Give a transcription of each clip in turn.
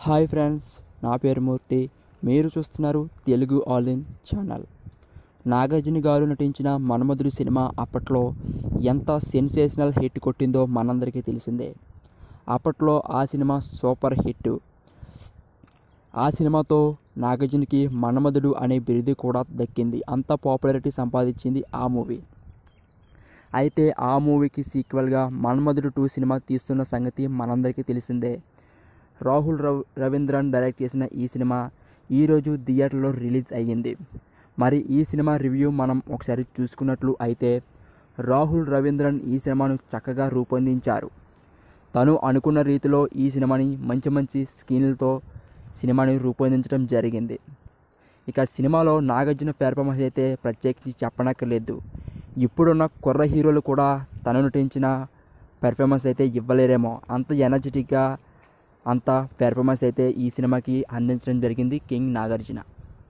hi friends నా పేరు మూర్తి మీరు చూస్తున్నారు Telugu all in channel Nagarjuna garu నటించిన మన్మధుడు సినిమా అప్పట్లో ఎంత సెన్సేషనల్ హిట్ కొట్టిందో మనందరికీ తెలిసిందే అప్పట్లో ఆ సినిమా సూపర్ హిట్ ఆ సినిమాతో నాగార్జునకి మన్మధుడు అనే బిరుదు కూడా దక్కింది అంత పాపులారిటీ సంపాదించింది ఆ మూవీ అయితే ఆ మూవీకి సీక్వెల్గా మన్మధుడు టూ సినిమా తీస్తున్న సంగతి మనందరికీ తెలిసిందే రాహుల్ రవ్ రవీంద్రన్ డైరెక్ట్ చేసిన ఈ సినిమా ఈరోజు థియేటర్లో రిలీజ్ అయ్యింది మరి ఈ సినిమా రివ్యూ మనం ఒకసారి చూసుకున్నట్లు అయితే రాహుల్ రవీంద్రన్ ఈ సినిమాను చక్కగా రూపొందించారు తను అనుకున్న రీతిలో ఈ సినిమాని మంచి మంచి స్క్రీన్లతో సినిమాని రూపొందించడం జరిగింది ఇక సినిమాలో నాగార్జున పెర్ఫార్మెన్స్ అయితే ప్రత్యేకించి చెప్పనక్కర్లేదు ఇప్పుడున్న కుర్ర హీరోలు కూడా తను నటించిన పెర్ఫార్మెన్స్ అయితే ఇవ్వలేరేమో అంత ఎనర్జెటిక్గా అంత పెర్ఫార్మెన్స్ అయితే ఈ సినిమాకి అందించడం జరిగింది కింగ్ నాగార్జున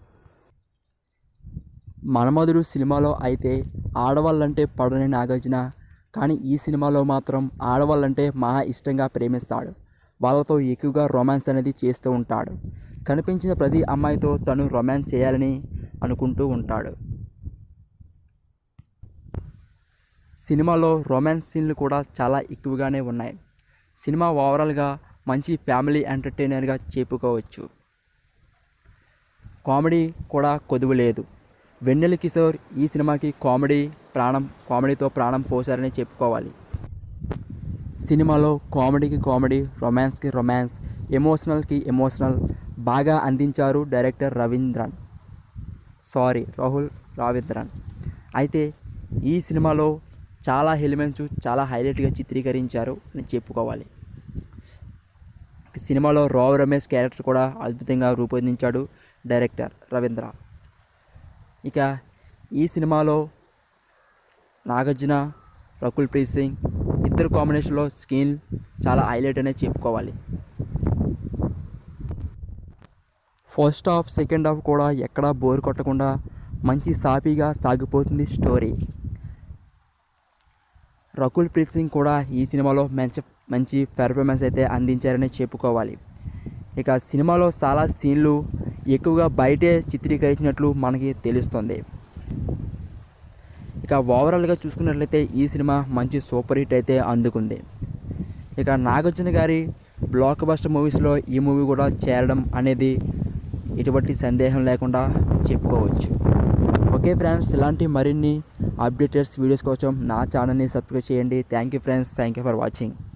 మన్మధుడు సినిమాలో అయితే ఆడవాళ్ళంటే పడని నాగార్జున కానీ ఈ సినిమాలో మాత్రం ఆడవాళ్ళంటే మహా ఇష్టంగా ప్రేమిస్తాడు వాళ్ళతో ఎక్కువగా రొమాన్స్ అనేది చేస్తూ ఉంటాడు కనిపించిన ప్రతి అమ్మాయితో తను రొమాన్స్ చేయాలని అనుకుంటూ ఉంటాడు సినిమాలో రొమాన్స్ సీన్లు కూడా చాలా ఎక్కువగానే ఉన్నాయి సినిమా ఓవరాల్గా మంచి ఫ్యామిలీ ఎంటర్టైనర్గా చెప్పుకోవచ్చు కామెడీ కూడా కొదువు లేదు వెన్నెల కిషోర్ ఈ సినిమాకి కామెడీ ప్రాణం కామెడీతో ప్రాణం పోసారని చెప్పుకోవాలి సినిమాలో కామెడీకి కామెడీ రొమాన్స్కి రొమాన్స్ ఎమోషనల్కి ఎమోషనల్ బాగా అందించారు డైరెక్టర్ రవీంద్రన్ సారీ రాహుల్ రవీంద్రన్ అయితే ఈ సినిమాలో చాలా ఎలిమెంట్స్ చాలా హైలైట్గా చిత్రీకరించారు అని చెప్పుకోవాలి సినిమాలో రావు రమేష్ క్యారెక్టర్ కూడా అద్భుతంగా రూపొందించాడు డైరెక్టర్ రవీంద్ర ఇక ఈ సినిమాలో నాగార్జున రకుల్ ప్రీత్ సింగ్ ఇద్దరు కాంబినేషన్లో స్క్రీన్ చాలా హైలైట్ అనే చెప్పుకోవాలి ఫస్ట్ హాఫ్ సెకండ్ హాఫ్ కూడా ఎక్కడా బోర్ కొట్టకుండా మంచి సాఫీగా సాగిపోతుంది స్టోరీ రకుల్ ప్రీత్ సింగ్ కూడా ఈ సినిమాలో మంచి మంచి పెర్ఫార్మెన్స్ అయితే అందించారని చెప్పుకోవాలి ఇక సినిమాలో చాలా సీన్లు ఎక్కువగా బయటే చిత్రీకరించినట్లు మనకి తెలుస్తుంది ఇక ఓవరాల్గా చూసుకున్నట్లయితే ఈ సినిమా మంచి సూపర్ హిట్ అయితే అందుకుంది ఇక నాగార్జున గారి బ్లాక్ బస్టర్ మూవీస్లో ఈ మూవీ కూడా చేరడం అనేది ఎటువంటి సందేహం లేకుండా చెప్పుకోవచ్చు ఓకే ఫ్రెండ్స్ ఇలాంటి మరిన్ని అప్డేటెడ్స్ వీడియోస్ కోసం నా ఛానల్ని సబ్స్క్రైబ్ చేయండి thank you friends thank you for watching